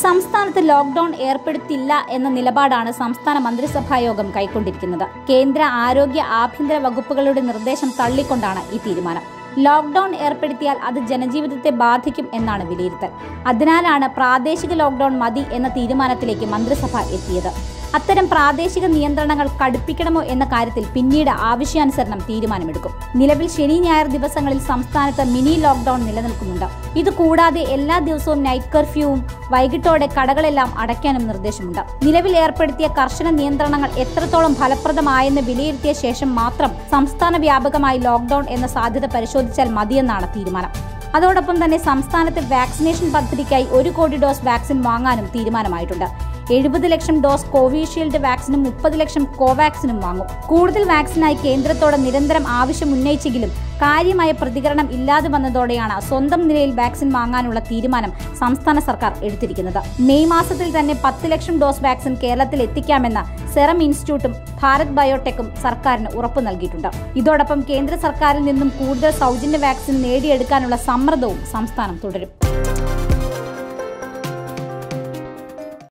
സംസ്ഥാനത്ത് ലോക്ഡൌൺ ഏർപ്പെടുത്തില്ല എന്ന നിലപാടാണ് സംസ്ഥാന മന്ത്രിസഭാ യോഗം കൈക്കൊണ്ടിരിക്കുന്നത് കേന്ദ്ര ആരോഗ്യ ആഭ്യന്തര വകുപ്പുകളുടെ നിർദ്ദേശം തള്ളിക്കൊണ്ടാണ് ഈ തീരുമാനം ലോക്ഡൌൺ ഏർപ്പെടുത്തിയാൽ അത് ജനജീവിതത്തെ ബാധിക്കും എന്നാണ് വിലയിരുത്തൽ അതിനാലാണ് പ്രാദേശിക ലോക്ഡൌൺ മതി എന്ന തീരുമാനത്തിലേക്ക് മന്ത്രിസഭ എത്തിയത് അത്തരം പ്രാദേശിക നിയന്ത്രണങ്ങൾ കടുപ്പിക്കണമോ എന്ന കാര്യത്തിൽ പിന്നീട് ആവശ്യാനുസരണം തീരുമാനമെടുക്കും നിലവിൽ ശനി ഞായർ ദിവസങ്ങളിൽ സംസ്ഥാനത്ത് മിനി ലോക്ഡൌൺ നിലനിൽക്കുന്നുണ്ട് ഇത് കൂടാതെ എല്ലാ ദിവസവും നൈറ്റ് കർഫ്യൂവും വൈകിട്ടോടെ കടകളെല്ലാം അടയ്ക്കാനും നിർദ്ദേശമുണ്ട് നിലവിൽ ഏർപ്പെടുത്തിയ കർശന നിയന്ത്രണങ്ങൾ എത്രത്തോളം ഫലപ്രദമായെന്ന് വിലയിരുത്തിയ ശേഷം മാത്രം സംസ്ഥാന വ്യാപകമായി ലോക്ഡൌൺ എന്ന സാധ്യത പരിശോധിച്ചാൽ മതിയെന്നാണ് തീരുമാനം അതോടൊപ്പം തന്നെ സംസ്ഥാനത്തെ വാക്സിനേഷൻ പദ്ധതിക്കായി ഒരു കോടി ഡോസ് വാക്സിൻ വാങ്ങാനും തീരുമാനമായിട്ടുണ്ട് എഴുപത് ലക്ഷം ഡോസ് കോവിഷീൽഡ് വാക്സിനും മുപ്പത് ലക്ഷം കോവാക്സിനും വാങ്ങും കൂടുതൽ വാക്സിനായി കേന്ദ്രത്തോട് നിരന്തരം ആവശ്യം ഉന്നയിച്ചെങ്കിലും കാര്യമായ പ്രതികരണം ഇല്ലാതെ വന്നതോടെയാണ് സ്വന്തം നിലയിൽ വാക്സിൻ വാങ്ങാനുള്ള തീരുമാനം സംസ്ഥാന സർക്കാർ എടുത്തിരിക്കുന്നത് മെയ് മാസത്തിൽ തന്നെ പത്ത് ലക്ഷം ഡോസ് വാക്സിൻ കേരളത്തിൽ എത്തിക്കാമെന്ന് സെറം ഇൻസ്റ്റിറ്റ്യൂട്ടും ഭാരത് ബയോടെക്കും സർക്കാരിന് ഉറപ്പു നൽകിയിട്ടുണ്ട് ഇതോടൊപ്പം കേന്ദ്ര സർക്കാരിൽ നിന്നും കൂടുതൽ സൗജന്യ വാക്സിൻ നേടിയെടുക്കാനുള്ള സമ്മർദ്ദവും സംസ്ഥാനം തുടരും